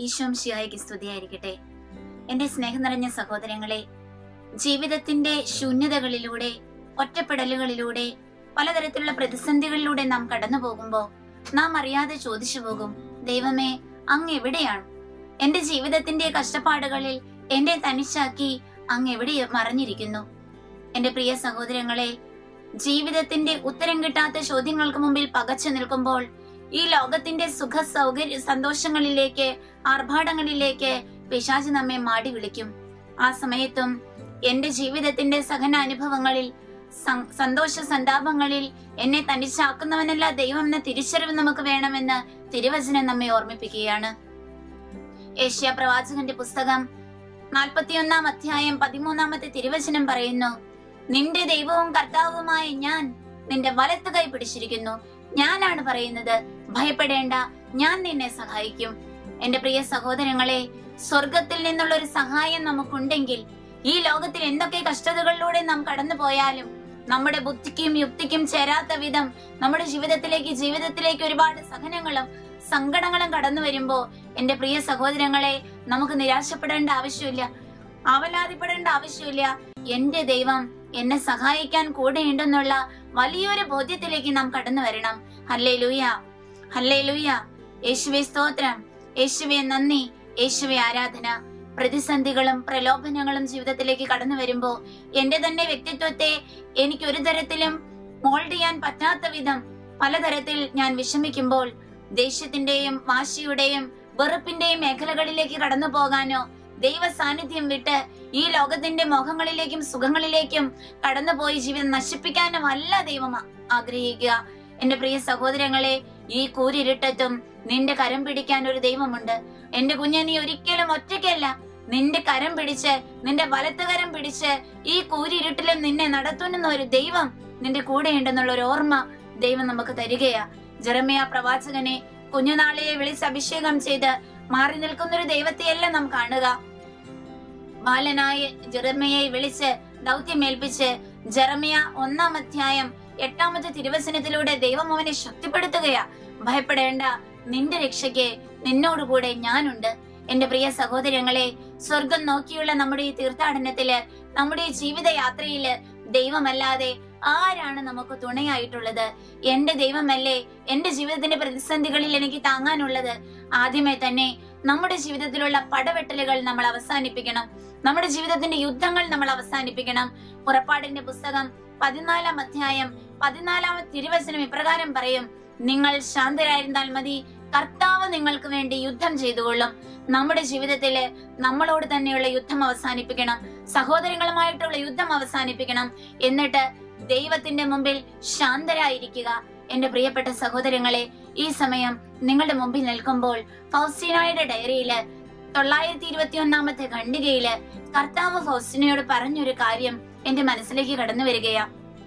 ഈശോം ശിഹായിക്ക് സ്തുതിയായിരിക്കട്ടെ എന്റെ സ്നേഹം നിറഞ്ഞ സഹോദരങ്ങളെ ജീവിതത്തിന്റെ ശൂന്യതകളിലൂടെ ഒറ്റപ്പെടലുകളിലൂടെ പലതരത്തിലുള്ള പ്രതിസന്ധികളിലൂടെ നാം കടന്നു പോകുമ്പോൾ നാം അറിയാതെ ചോദിച്ചു പോകും ദൈവമേ അങ്ങ് എവിടെയാണ് എന്റെ ജീവിതത്തിന്റെ കഷ്ടപ്പാടുകളിൽ എന്നെ തനിച്ചാക്കി അങ്ങ് എവിടെ മറഞ്ഞിരിക്കുന്നു എന്റെ പ്രിയ സഹോദരങ്ങളെ ജീവിതത്തിന്റെ ഉത്തരം കിട്ടാത്ത ചോദ്യങ്ങൾക്ക് മുമ്പിൽ പകച്ചു നിൽക്കുമ്പോൾ ഈ ലോകത്തിന്റെ സുഖ സൗകര്യ സന്തോഷങ്ങളിലേക്ക് ആർഭാടങ്ങളിലേക്ക് പിശാച് നമ്മെ മാടി വിളിക്കും ആ സമയത്തും എന്റെ ജീവിതത്തിന്റെ സഹന അനുഭവങ്ങളിൽ സം- സന്തോഷ സന്താപങ്ങളിൽ എന്നെ തനിച്ചാക്കുന്നവനല്ല ദൈവം എന്ന തിരിച്ചറിവ് നമുക്ക് വേണമെന്ന് തിരുവചനം നമ്മെ ഓർമ്മിപ്പിക്കുകയാണ് ഏഷ്യ പ്രവാചകന്റെ പുസ്തകം നാൽപ്പത്തിയൊന്നാം അധ്യായം പതിമൂന്നാമത്തെ തിരുവചനം പറയുന്നു നിന്റെ ദൈവവും കർത്താവുമായ ഞാൻ നിന്റെ വലത്ത് കൈ പിടിച്ചിരിക്കുന്നു ഞാനാണ് പറയുന്നത് ഭയപ്പെടേണ്ട ഞാൻ നിന്നെ സഹായിക്കും എന്റെ പ്രിയ സഹോദരങ്ങളെ സ്വർഗത്തിൽ നിന്നുള്ള ഒരു സഹായം നമുക്കുണ്ടെങ്കിൽ ഈ ലോകത്തിൽ എന്തൊക്കെ കഷ്ടതകളിലൂടെ നാം കടന്നു പോയാലും നമ്മുടെ ബുദ്ധിക്കും യുക്തിക്കും ചേരാത്ത വിധം നമ്മുടെ ജീവിതത്തിലേക്ക് ജീവിതത്തിലേക്ക് ഒരുപാട് സഹനങ്ങളും സങ്കടങ്ങളും കടന്നു വരുമ്പോ എന്റെ പ്രിയ സഹോദരങ്ങളെ നമുക്ക് നിരാശപ്പെടേണ്ട ആവശ്യമില്ല അവലാതിപ്പെടേണ്ട ആവശ്യമില്ല എന്റെ ദൈവം എന്നെ സഹായിക്കാൻ കൂടെയുണ്ടെന്നുള്ള വലിയൊരു ബോധ്യത്തിലേക്ക് നാം കടന്നു വരണം ഹല്ലേ ലൂയ ഹല്ലേ ലൂയ യേശുവെ സ്തോത്രം യേശുവെ നന്ദി യേശുവെ ആരാധന പ്രതിസന്ധികളും പ്രലോഭനങ്ങളും ജീവിതത്തിലേക്ക് കടന്നു വരുമ്പോ എന്റെ തന്നെ വ്യക്തിത്വത്തെ എനിക്ക് ഒരു തരത്തിലും മോൾഡ് ചെയ്യാൻ പറ്റാത്ത വിധം പലതരത്തിൽ ഞാൻ വിഷമിക്കുമ്പോൾ ദേഷ്യത്തിന്റെയും വാശിയുടെയും വെറുപ്പിന്റെയും മേഖലകളിലേക്ക് കടന്നു പോകാനോ ദൈവ സാന്നിധ്യം വിട്ട് ഈ ലോകത്തിന്റെ മോഹങ്ങളിലേക്കും സുഖങ്ങളിലേക്കും കടന്നുപോയി ജീവിതം നശിപ്പിക്കാനും അല്ല ദൈവം ആ- ആഗ്രഹിക്കുക എന്റെ പ്രിയ സഹോദരങ്ങളെ ഈ കൂരിരുട്ടത്തും നിന്റെ കരം പിടിക്കാൻ ഒരു ദൈവമുണ്ട് എന്റെ കുഞ്ഞെ നീ ഒരിക്കലും ഒറ്റയ്ക്കല്ല നിന്റെ കരം പിടിച്ച് നിന്റെ വലത്ത് കരം പിടിച്ച് ഈ കൂരിരുട്ടിലും നിന്നെ നടത്തുന്ന ഒരു ദൈവം നിന്റെ കൂടെ ഉണ്ടെന്നുള്ള ഒരു ഓർമ്മ ദൈവം നമുക്ക് തരികയാ ജെറമിയ പ്രവാചകനെ കുഞ്ഞുനാളിലെ വിളിച്ച് അഭിഷേകം ചെയ്ത് മാറി നിൽക്കുന്ന ഒരു ദൈവത്തെയല്ല നാം കാണുക ബാലനായ ജെറമിയെ വിളിച്ച് ദൗത്യമേൽപ്പിച്ച് ജെറമിയ ഒന്നാം അധ്യായം എട്ടാമത്തെ തിരുവചനത്തിലൂടെ ദൈവം അവനെ ശക്തിപ്പെടുത്തുകയാ ഭയപ്പെടേണ്ട നിന്റെ രക്ഷയ്ക്ക് നിന്നോടുകൂടെ ഞാനുണ്ട് എന്റെ പ്രിയ സഹോദരങ്ങളെ സ്വർഗം നോക്കിയുള്ള നമ്മുടെ ഈ തീർത്ഥാടനത്തില് നമ്മുടെ ഈ ജീവിതയാത്രയില് ദൈവമല്ലാതെ ആരാണ് നമുക്ക് തുണയായിട്ടുള്ളത് എന്റെ ദൈവമല്ലേ എന്റെ ജീവിതത്തിന്റെ പ്രതിസന്ധികളിൽ എനിക്ക് താങ്ങാനുള്ളത് ആദ്യമേ തന്നെ നമ്മുടെ ജീവിതത്തിലുള്ള പടവെട്ടലുകൾ നമ്മൾ അവസാനിപ്പിക്കണം നമ്മുടെ ജീവിതത്തിന്റെ യുദ്ധങ്ങൾ നമ്മൾ അവസാനിപ്പിക്കണം പുറപ്പാടിന്റെ പുസ്തകം പതിനാലാം അധ്യായം പതിനാലാമത്തെ തിരുവചനം ഇപ്രകാരം പറയും നിങ്ങൾ ശാന്തരായിരുന്നാൽ മതി കർത്താവ് നിങ്ങൾക്ക് വേണ്ടി യുദ്ധം ചെയ്തുകൊള്ളും നമ്മുടെ ജീവിതത്തില് നമ്മളോട് തന്നെയുള്ള യുദ്ധം അവസാനിപ്പിക്കണം സഹോദരങ്ങളുമായിട്ടുള്ള യുദ്ധം അവസാനിപ്പിക്കണം എന്നിട്ട് ദൈവത്തിന്റെ മുമ്പിൽ ശാന്തരായിരിക്കുക എന്റെ പ്രിയപ്പെട്ട സഹോദരങ്ങളെ ഈ സമയം നിങ്ങളുടെ മുമ്പിൽ നിൽക്കുമ്പോൾ ഫൗസ്റ്റീനായുടെ ഡയറിയില് തൊള്ളായിരത്തി ഇരുപത്തി ഒന്നാമത്തെ ഖണ്ഡികയില് കർത്താവ് ഫൗസ്റ്റീനയോട് പറഞ്ഞൊരു കാര്യം എന്റെ മനസ്സിലേക്ക് കടന്നു വരികയാ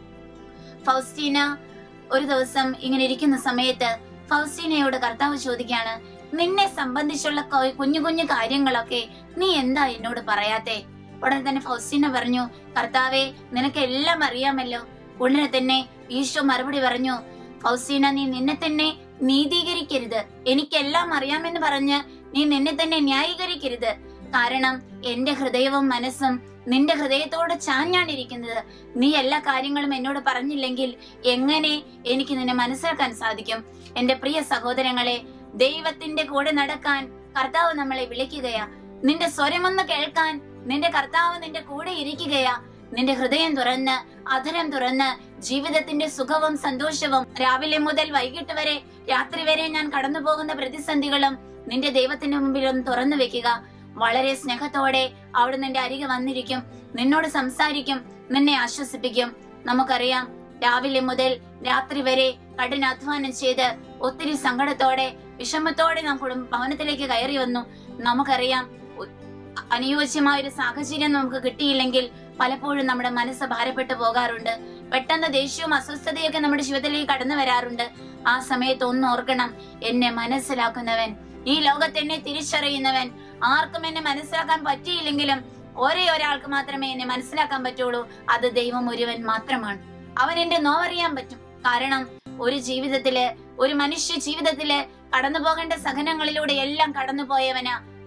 ഫൗസ്റ്റീന ഒരു ദിവസം ഇങ്ങനെ ഇരിക്കുന്ന സമയത്ത് ഫൗസ്റ്റീനയോട് കർത്താവ് ചോദിക്കാണ് നിന്നെ സംബന്ധിച്ചുള്ള കൊ- കുഞ്ഞു കുഞ്ഞു കാര്യങ്ങളൊക്കെ നീ എന്താ എന്നോട് പറയാത്തെ ഉടനെ തന്നെ ഫൗസ്റ്റീന പറഞ്ഞു കർത്താവെ നിനക്ക് എല്ലാം അറിയാമല്ലോ ഉടനെ തന്നെ ഈശോ മറുപടി പറഞ്ഞു ഫൗസ്റ്റീന നീ നിന്നെ തന്നെ നീതീകരിക്കരുത് എനിക്കെല്ലാം അറിയാമെന്ന് പറഞ്ഞ് നീ നിന്നെ തന്നെ ന്യായീകരിക്കരുത് കാരണം എന്റെ ഹൃദയവും മനസ്സും നിന്റെ ഹൃദയത്തോട് ചാഞ്ഞാണിരിക്കുന്നത് നീ എല്ലാ കാര്യങ്ങളും എന്നോട് പറഞ്ഞില്ലെങ്കിൽ എങ്ങനെ എനിക്ക് നിന്നെ മനസ്സിലാക്കാൻ സാധിക്കും എന്റെ പ്രിയ സഹോദരങ്ങളെ ദൈവത്തിന്റെ കൂടെ നടക്കാൻ കർത്താവ് നമ്മളെ വിളിക്കുകയാ നിന്റെ സ്വരമൊന്ന് കേൾക്കാൻ നിന്റെ കർത്താവ് നിന്റെ കൂടെ ഇരിക്കുകയാ നിന്റെ ഹൃദയം തുറന്ന് അധരം തുറന്ന് ജീവിതത്തിന്റെ സുഖവും സന്തോഷവും രാവിലെ മുതൽ വൈകിട്ട് വരെ രാത്രി വരെ ഞാൻ കടന്നു പോകുന്ന പ്രതിസന്ധികളും നിന്റെ ദൈവത്തിന്റെ മുമ്പിൽ ഒന്ന് തുറന്നു വെക്കുക വളരെ സ്നേഹത്തോടെ അവിടെ നിന്റെ അരികെ വന്നിരിക്കും നിന്നോട് സംസാരിക്കും നിന്നെ ആശ്വസിപ്പിക്കും നമുക്കറിയാം രാവിലെ മുതൽ രാത്രി വരെ കഠിനാധ്വാനം ചെയ്ത് ഒത്തിരി സങ്കടത്തോടെ വിഷമത്തോടെ നാം കുടുംബ ഭവനത്തിലേക്ക് കയറി വന്നു നമുക്കറിയാം ഒ- അനുയോജ്യമായ ഒരു സാഹചര്യം നമുക്ക് കിട്ടിയില്ലെങ്കിൽ പലപ്പോഴും നമ്മുടെ മനസ്സ് ഭാരപ്പെട്ടു പോകാറുണ്ട് പെട്ടെന്ന് ദേഷ്യവും അസ്വസ്ഥതയൊക്കെ നമ്മുടെ ജീവിതത്തിലേക്ക് കടന്നു വരാറുണ്ട് ആ സമയത്ത് ഒന്ന് ഓർക്കണം എന്നെ മനസ്സിലാക്കുന്നവൻ ഈ ലോകത്ത് എന്നെ തിരിച്ചറിയുന്നവൻ ആർക്കും എന്നെ മനസ്സിലാക്കാൻ പറ്റിയില്ലെങ്കിലും ഒരേ ഒരാൾക്ക് മാത്രമേ എന്നെ മനസ്സിലാക്കാൻ പറ്റുള്ളൂ അത് ദൈവം ഒരുവൻ മാത്രമാണ് അവൻ എന്റെ നോവറിയാൻ പറ്റും കാരണം ഒരു ജീവിതത്തില് ഒരു മനുഷ്യ ജീവിതത്തില് കടന്നു പോകേണ്ട സഹനങ്ങളിലൂടെ എല്ലാം കടന്നു പോയവനാ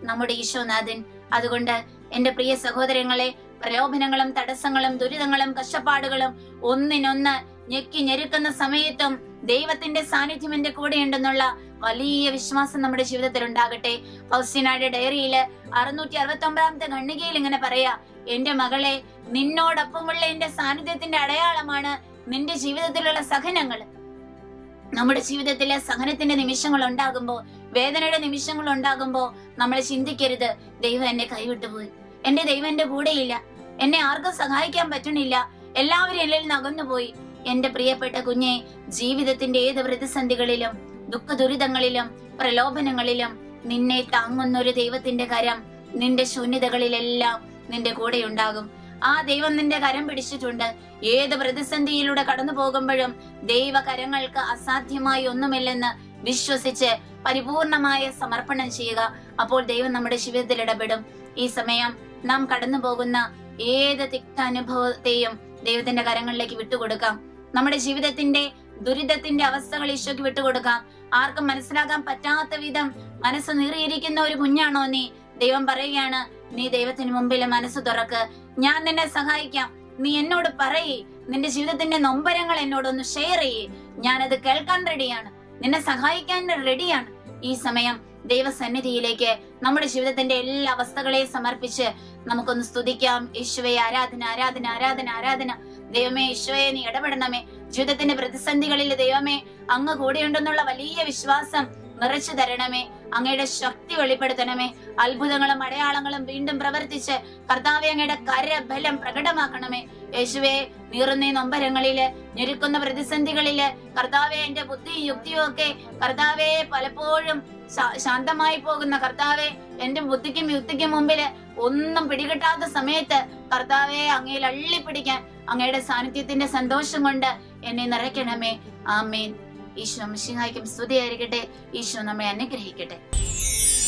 നമ്മുടെ ഈശോനാഥൻ അതുകൊണ്ട് എന്റെ പ്രിയ സഹോദരങ്ങളെ പ്രലോഭനങ്ങളും തടസ്സങ്ങളും ദുരിതങ്ങളും കഷ്ടപ്പാടുകളും ഒന്നിനൊന്ന് ഞെക്കി ഞെരുക്കുന്ന സമയത്തും ദൈവത്തിന്റെ സാന്നിധ്യം എന്റെ കൂടെ ഉണ്ടെന്നുള്ള വലിയ വിശ്വാസം നമ്മുടെ ജീവിതത്തിൽ ഉണ്ടാകട്ടെ ഫൗസ്റ്റിനായുടെ ഡയറിയില് അറുന്നൂറ്റി അറുപത്തി ഒമ്പതാമത്തെ ഖണ്ഡികയിൽ ഇങ്ങനെ പറയാ എന്റെ മകളെ നിന്നോടൊപ്പമുള്ള എന്റെ സാന്നിധ്യത്തിന്റെ അടയാളമാണ് നിന്റെ ജീവിതത്തിലുള്ള സഹനങ്ങൾ നമ്മുടെ ജീവിതത്തിലെ സഹനത്തിന്റെ നിമിഷങ്ങൾ ഉണ്ടാകുമ്പോ വേദനയുടെ നിമിഷങ്ങൾ ഉണ്ടാകുമ്പോ നമ്മൾ ചിന്തിക്കരുത് ദൈവം എന്നെ കൈവിട്ടുപോയി എന്റെ ദൈവം എന്റെ കൂടെയില്ല എന്നെ ആർക്കും സഹായിക്കാൻ പറ്റണില്ല എല്ലാവരും എന്നിൽ നിന്ന് അകന്നുപോയി എന്റെ പ്രിയപ്പെട്ട കുഞ്ഞെ ജീവിതത്തിന്റെ ഏത് പ്രതിസന്ധികളിലും ദുഃഖ ദുരിതങ്ങളിലും പ്രലോഭനങ്ങളിലും നിന്നെ താങ്ങുന്ന ഒരു ദൈവത്തിന്റെ കരം നിന്റെ ശൂന്യതകളിലെല്ലാം നിന്റെ കൂടെ ഉണ്ടാകും ആ ദൈവം നിന്റെ കരം പിടിച്ചിട്ടുണ്ട് ഏത് പ്രതിസന്ധിയിലൂടെ കടന്നു പോകുമ്പോഴും ദൈവകരങ്ങൾക്ക് അസാധ്യമായി ഒന്നുമില്ലെന്ന് വിശ്വസിച്ച് പരിപൂർണമായ സമർപ്പണം ചെയ്യുക അപ്പോൾ ദൈവം നമ്മുടെ ജീവിതത്തിൽ ഇടപെടും ഈ സമയം നാം കടന്നു പോകുന്ന ഏത് തിക്താനുഭവത്തെയും ദൈവത്തിന്റെ കരങ്ങളിലേക്ക് വിട്ടുകൊടുക്കാം നമ്മുടെ ജീവിതത്തിന്റെ ദുരിതത്തിന്റെ അവസ്ഥകൾ ഈശോയ്ക്ക് വിട്ടുകൊടുക്കാം ആർക്കും മനസ്സിലാക്കാൻ പറ്റാത്ത വിധം മനസ്സ് നീറിയിരിക്കുന്ന ഒരു കുഞ്ഞാണോ നീ ദൈവം പറയുകയാണ് നീ ദൈവത്തിന് മുമ്പിൽ മനസ്സ് തുറക്ക് ഞാൻ നിന്നെ സഹായിക്കാം നീ എന്നോട് പറയേ നിന്റെ ജീവിതത്തിന്റെ നൊമ്പരങ്ങൾ എന്നോടൊന്ന് ഷെയർ ചെയ്യേ ഞാനത് കേൾക്കാൻ റെഡിയാണ് നിന്നെ സഹായിക്കാൻ റെഡിയാണ് ഈ സമയം ദൈവസന്നിധിയിലേക്ക് നമ്മുടെ ജീവിതത്തിന്റെ എല്ലാ അവസ്ഥകളെയും സമർപ്പിച്ച് നമുക്കൊന്ന് സ്തുതിക്കാം യേശുവെ ആരാധന ആരാധന ആരാധന ആരാധന ദൈവമേ ഈശോയെ നീ ഇടപെടണമേ ജീവിതത്തിന്റെ പ്രതിസന്ധികളിൽ ദൈവമേ അങ്ങ് കൂടെയുണ്ടെന്നുള്ള വലിയ വിശ്വാസം നിറച്ചു തരണമേ അങ്ങയുടെ ശക്തി വെളിപ്പെടുത്തണമേ അത്ഭുതങ്ങളും അടയാളങ്ങളും വീണ്ടും പ്രവർത്തിച്ച് കർത്താവെ അങ്ങയുടെ കരബലം പ്രകടമാക്കണമേ യേശുവെ നീറുന്ന ഈ നൊമ്പരങ്ങളില് ഞെരുക്കുന്ന പ്രതിസന്ധികളില് കർത്താവെ എന്റെ ബുദ്ധിയും യുക്തിയും ഒക്കെ കർത്താവെ പലപ്പോഴും ശാ- ശാന്തമായി പോകുന്ന കർത്താവെ എന്റെ ബുദ്ധിക്കും യുക്തിക്കും മുമ്പില് ഒന്നും പിടികിട്ടാത്ത സമയത്ത് കർത്താവെ അങ്ങയിൽ അള്ളിപ്പിടിക്കാൻ അങ്ങയുടെ സാന്നിധ്യത്തിന്റെ സന്തോഷം കൊണ്ട് എന്നെ നിറയ്ക്കണമേ ആമേൻ ഈശോ മിശിഹായ്ക്കും സ്തുതിയായിരിക്കട്ടെ ഈശോ നമ്മെ അനുഗ്രഹിക്കട്ടെ